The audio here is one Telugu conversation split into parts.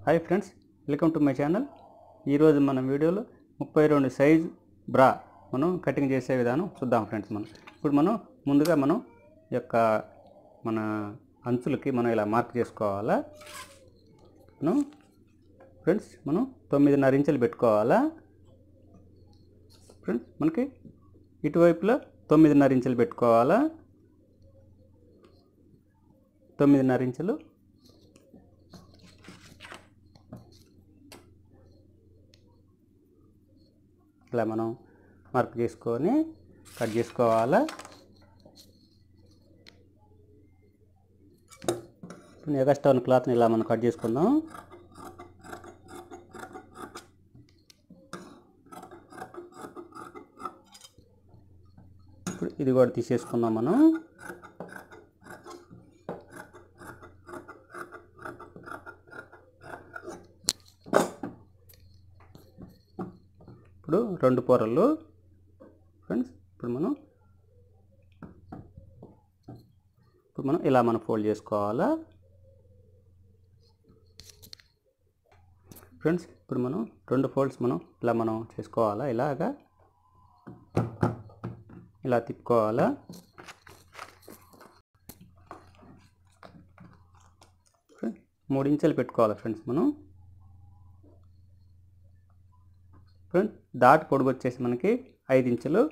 hi friends welcome to my channel ఈరోజు మన వీడియోలో ముప్పై రెండు సైజ్ బ్రా మనం కటింగ్ చేసే విధానం చూద్దాం ఫ్రెండ్స్ మనం ఇప్పుడు మనం ముందుగా మనం ఈ యొక్క మన అంచులకి మనం ఇలా మార్క్ చేసుకోవాలా మనం ఫ్రెండ్స్ మనం తొమ్మిదిన్నర ఇంచులు పెట్టుకోవాలా ఫ్రెండ్స్ మనకి ఇటువైపులో తొమ్మిదిన్నర ఇంచులు పెట్టుకోవాలా తొమ్మిదిన్నర ఇంచులు ఇలా మనం మార్క్ చేసుకొని కట్ చేసుకోవాలా ఇప్పుడు ఎగస్ట్రా ఉన్న క్లాత్ని ఇలా మనం కట్ చేసుకుందాం ఇప్పుడు ఇది కూడా తీసేసుకుందాం మనం ఇప్పుడు రెండు పొరలు ఫ్రెండ్స్ ఇప్పుడు మనం ఇప్పుడు మనం ఇలా మనం ఫోల్డ్ చేసుకోవాలా ఫ్రెండ్స్ ఇప్పుడు మనం రెండు ఫోల్డ్స్ మనం ఇలా మనం చేసుకోవాలా ఇలాగా ఇలా తిప్పుకోవాలా మూడు ఇంచులు పెట్టుకోవాలి ఫ్రెండ్స్ మనం ఫ్రెండ్స్ దాటి పొడుగు వచ్చేసి మనకి ఐదు ఇంచులు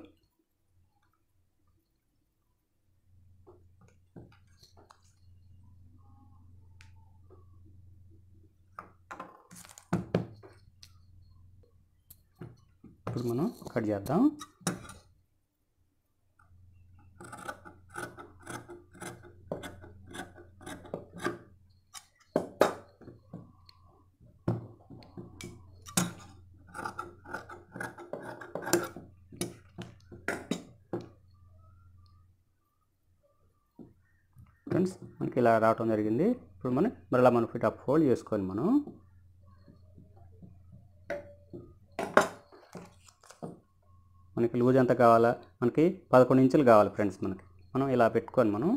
ఇప్పుడు మనం కట్ చేద్దాం ఫ్రెండ్స్ మనకి ఇలా రావటం జరిగింది ఇప్పుడు మనం మరలా మనం ఫిట్ అప్ ఫోల్డ్ చేసుకొని మనం మనకి లూజ్ ఎంత కావాలా మనకి పదకొండు ఇంచులు కావాలి ఫ్రెండ్స్ మనకి మనం ఇలా పెట్టుకొని మనం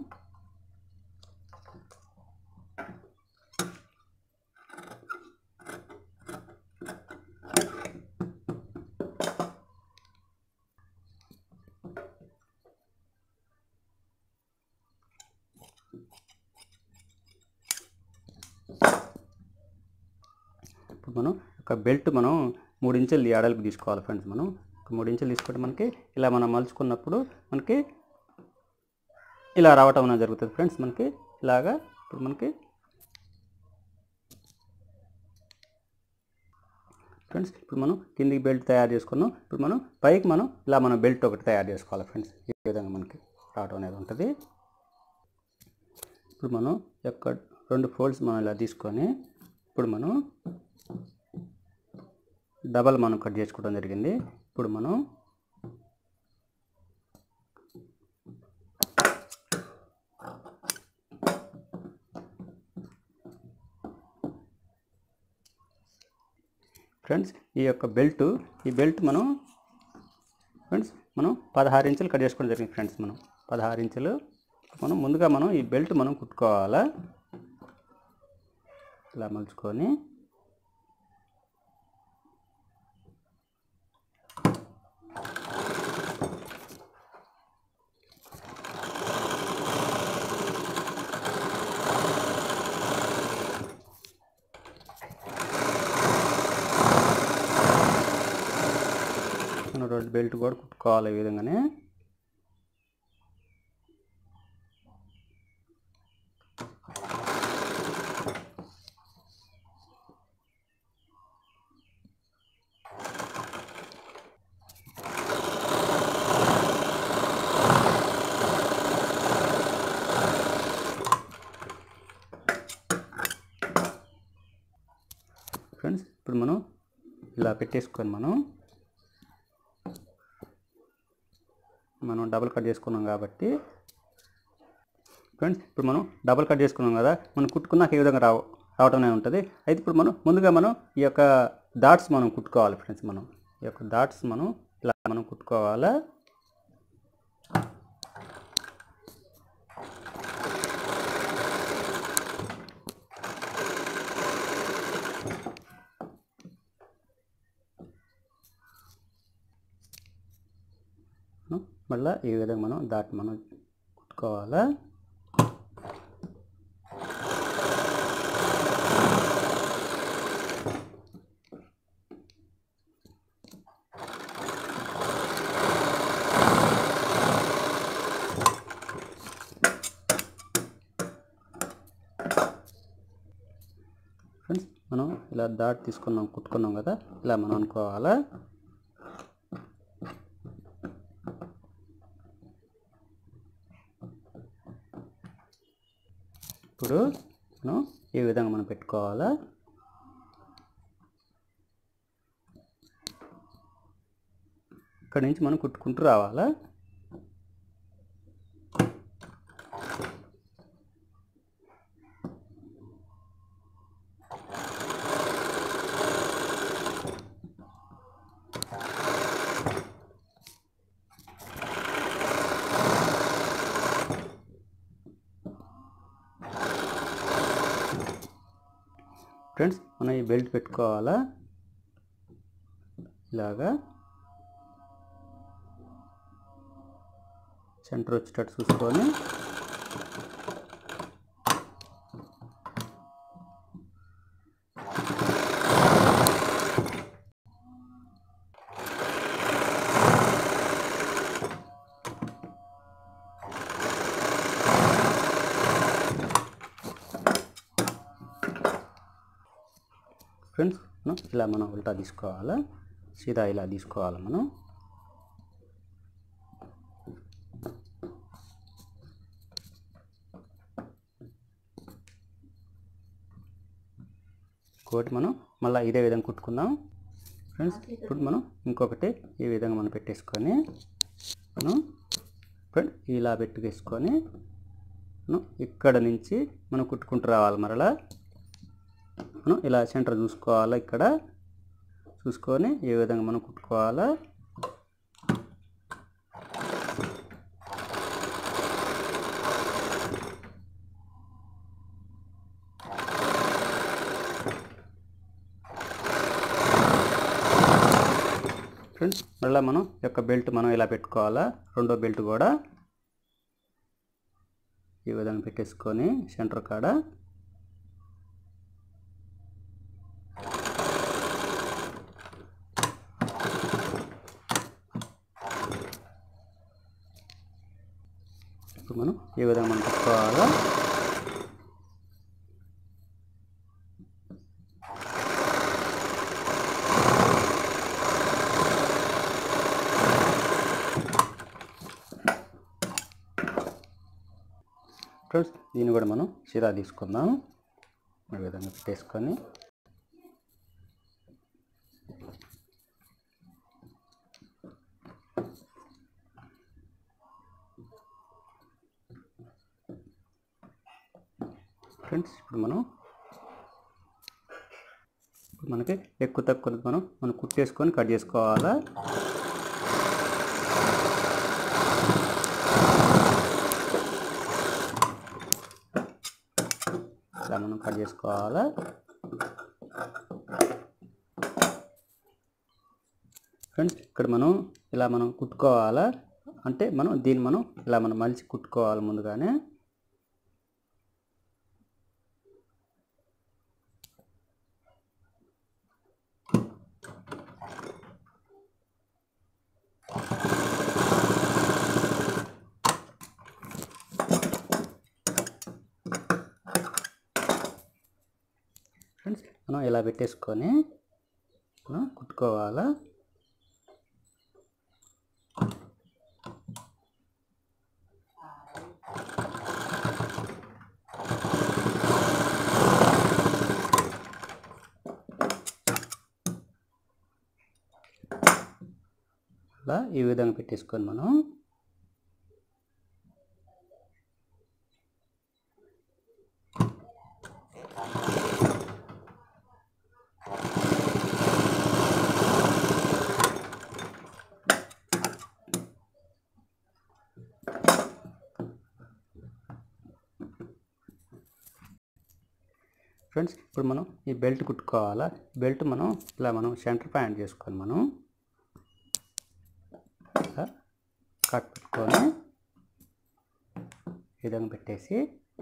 ఇప్పుడు మనం ఒక బెల్ట్ మనం మూడు ఇంచులు ఎడల్పు తీసుకోవాలి ఫ్రెండ్స్ మనం ఒక మూడు ఇంచులు తీసుకుంటే మనకి ఇలా మనం మలుచుకున్నప్పుడు మనకి ఇలా రావటం అనేది జరుగుతుంది ఫ్రెండ్స్ మనకి ఇలాగా ఇప్పుడు మనకి ఫ్రెండ్స్ ఇప్పుడు మనం కిందికి బెల్ట్ తయారు చేసుకున్నాం ఇప్పుడు మనం పైకి మనం ఇలా మనం బెల్ట్ ఒకటి తయారు చేసుకోవాలి ఫ్రెండ్స్ ఈ విధంగా మనకి రావటం అనేది ఉంటుంది ఇప్పుడు మనం యొక్క రెండు ఫోల్డ్స్ మనం ఇలా తీసుకొని ఇప్పుడు మనం డబల్ మనం కట్ చేసుకోవడం జరిగింది ఇప్పుడు మనం ఫ్రెండ్స్ ఈ యొక్క బెల్ట్ ఈ బెల్ట్ మనం ఫ్రెండ్స్ మనం పదహారు ఇంచులు కట్ చేసుకోవడం జరిగింది ఫ్రెండ్స్ మనం పదహారు ఇంచులు మనం ముందుగా మనం ఈ బెల్ట్ మనం కుట్టుకోవాలా ఇలా మలుచుకొని మనం రెండు బెల్ట్ కూడా కుట్టుకోవాలి ఈ విధంగానే ఫ్రెండ్స్ ఇప్పుడు మనం ఇలా పెట్టేసుకొని మనం మనం డబుల్ కట్ చేసుకున్నాం కాబట్టి ఫ్రెండ్స్ ఇప్పుడు మనం డబుల్ కట్ చేసుకున్నాం కదా మనం కుట్టుకున్నాక ఈ విధంగా రావ రావటం అనేది ఉంటుంది అయితే ఇప్పుడు మనం ముందుగా మనం ఈ యొక్క డాట్స్ మనం కుట్టుకోవాలి ఫ్రెండ్స్ మనం ఈ యొక్క డాట్స్ మనం ఇలా మనం కుట్టుకోవాలా మళ్ళీ ఈ విధంగా మనం దాటి మనం కుట్టుకోవాలా ఫ్రెండ్స్ మనం ఇలా దాటి తీసుకున్నాం కుట్టుకున్నాం కదా ఇలా మనం అనుకోవాలా ఇప్పుడు మనం ఈ విధంగా మనం పెట్టుకోవాలా ఇక్కడ నుంచి మనం కుట్టుకుంటూ రావాలా ఫ్రెండ్స్ మనం ఈ బెల్ట్ పెట్టుకోవాలా ఇలాగా సెంటర్ వచ్చేటట్టు చూసుకొని ఫ్రెండ్స్ మనం ఇలా మనం ఉల్టా తీసుకోవాలా సీదా ఇలా తీసుకోవాలి మనం ఇంకోటి మనం మళ్ళీ ఇదే విధంగా కుట్టుకుందాం ఫ్రెండ్స్ ఇప్పుడు మనం ఇంకొకటి ఈ విధంగా మనం పెట్టేసుకొని మనం ఫ్రెండ్ ఇలా పెట్టుకేసుకొని మనం ఇక్కడ నుంచి మనం కుట్టుకుంటూ రావాలి మరలా మనం ఇలా సెంటర్ చూసుకోవాలా ఇక్కడ చూసుకొని ఏ విధంగా మనం కుట్టుకోవాలా ఫ్రెండ్స్ మళ్ళీ మనం ఈ యొక్క బెల్ట్ మనం ఇలా పెట్టుకోవాలా రెండో బెల్ట్ కూడా ఈ విధంగా పెట్టేసుకొని సెంటర్ కాడ ఇప్పుడు మనం ఏ విధంగా మనం పెట్టుకోవాలా ఫ్రెండ్స్ దీన్ని కూడా మనం సిరా తీసుకుందాం ఈ విధంగా పెట్టేసుకొని ఫ్రెండ్స్ ఇప్పుడు మనం ఇప్పుడు మనకి ఎక్కువ తక్కువ మనం మనం కుట్టేసుకొని కట్ చేసుకోవాలా ఇలా మనం కట్ చేసుకోవాలా ఫ్రెండ్స్ ఇక్కడ మనం ఇలా మనం కుట్టుకోవాలా అంటే మనం దీన్ని మనం ఇలా మనం మలిచి కుట్టుకోవాలి ముందుగానే ఫ్రెండ్స్ మనం ఇలా పెట్టేసుకొని మనం కుట్టుకోవాలా అలా ఈ విధంగా పెట్టేసుకొని మనం ఫ్రెండ్స్ ఇప్పుడు మనం ఈ బెల్ట్ కుట్టుకోవాలా బెల్ట్ మనం ఇలా మనం సెంటర్ పాయింట్ చేసుకొని మనం ఇలా కట్ పెట్టుకొని ఈ విధంగా పెట్టేసి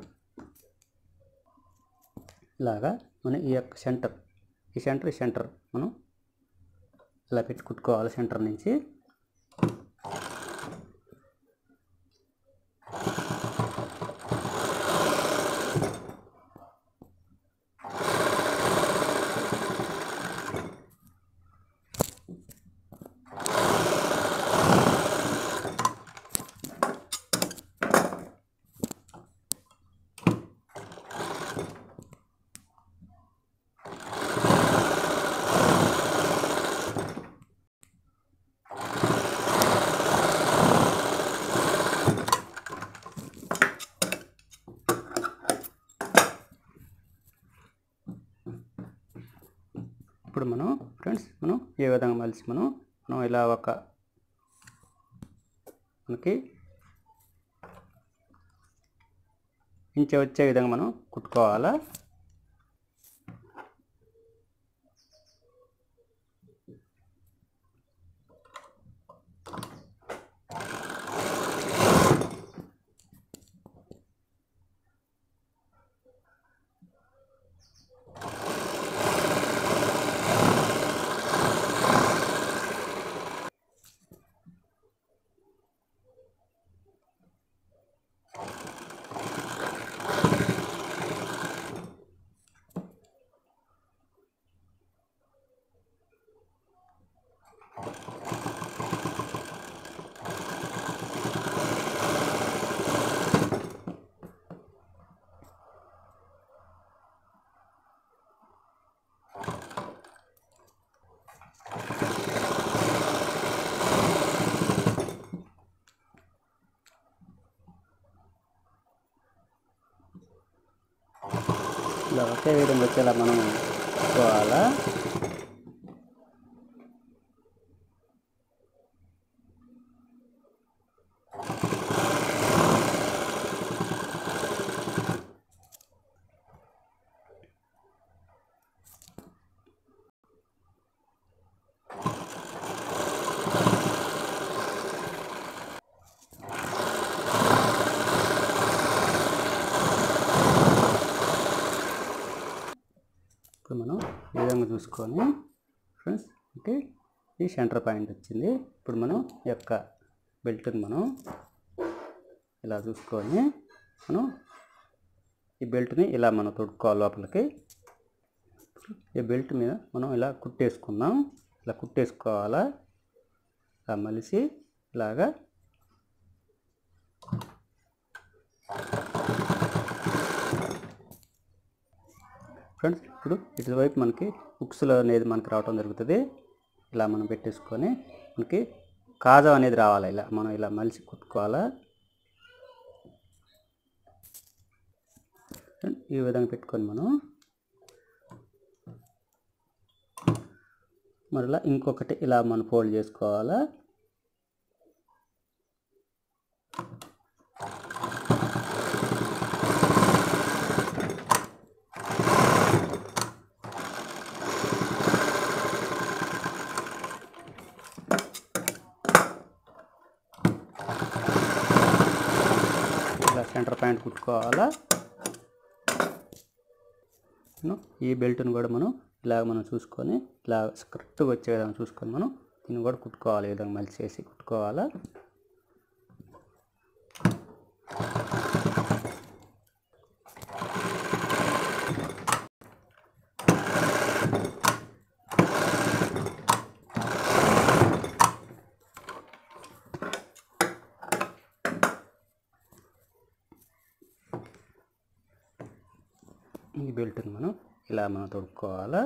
ఇలాగా మన ఈ యొక్క సెంటర్ ఈ సెంటర్ ఈ సెంటర్ మనం ఇలా పెట్టి కుట్టుకోవాలి సెంటర్ నుంచి ఇప్పుడు మనం ఫ్రెండ్స్ మనం ఏ విధంగా మలిసి మనం మనం ఇలా ఒక మనకి ఇంచ వచ్చే విధంగా మనం కుట్టుకోవాలా ఇలా ఒకే విధంగా వచ్చేలా మనం కుట్టుకోవాలా ఇప్పుడు మనం ఈ విధంగా చూసుకొని ఫ్రెండ్స్ అంటే ఈ సెంటర్ పాయింట్ వచ్చింది ఇప్పుడు మనం ఈ యొక్క బెల్ట్ని మనం ఇలా చూసుకొని మనం ఈ బెల్ట్ని ఇలా మనం తొడుక్కోవాలి లోపలికి ఈ బెల్ట్ మీద మనం ఇలా కుట్టేసుకుందాం ఇలా కుట్టేసుకోవాలా ఇలా మలిసి ఇలాగా ఫ్రెండ్స్ ఇప్పుడు ఇటువైపు మనకి ఉక్సులు అనేది మనకి రావటం జరుగుతుంది ఇలా మనం పెట్టేసుకొని మనకి కాజా అనేది రావాలి ఇలా మనం ఇలా మలిసి కుట్టుకోవాలా ఈ విధంగా పెట్టుకొని మనం మరలా ఇంకొకటి ఇలా మనం ఫోల్డ్ చేసుకోవాలా ఇలా సెంటర్ పాయింట్ కుట్టుకోవాలా మనం ఈ బెల్ట్ని కూడా మనం ఇలా మనం చూసుకొని ఇలా కరెక్ట్గా వచ్చే విధంగా చూసుకొని మనం దీన్ని కూడా కుట్టుకోవాలి ఈ విధంగా మళ్ళీ చేసి కుట్టుకోవాలా ఈ బెల్ట్ని మనం ఇలా మనం తొడుక్కోవాలా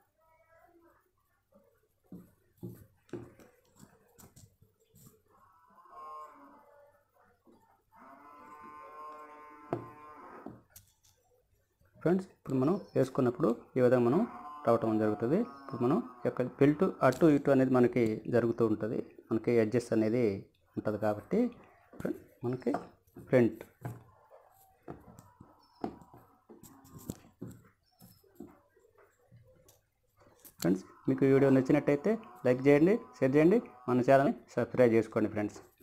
ఫ్రెండ్స్ ఇప్పుడు మనం వేసుకున్నప్పుడు ఈ విధంగా మనం రావటం జరుగుతుంది ఇప్పుడు మనం ఈ యొక్క బెల్ట్ అటు ఇటు అనేది మనకి జరుగుతూ ఉంటుంది మనకి అడ్జస్ట్ అనేది ఉంటుంది కాబట్టి ఫ్రంట్- మనకి ఫ్రంట్ ఫ్రెండ్స్ మీకు ఈ వీడియో నచ్చినట్టయితే లైక్ చేయండి షేర్ చేయండి మన ఛానల్ని సబ్స్క్రైబ్ చేసుకోండి ఫ్రెండ్స్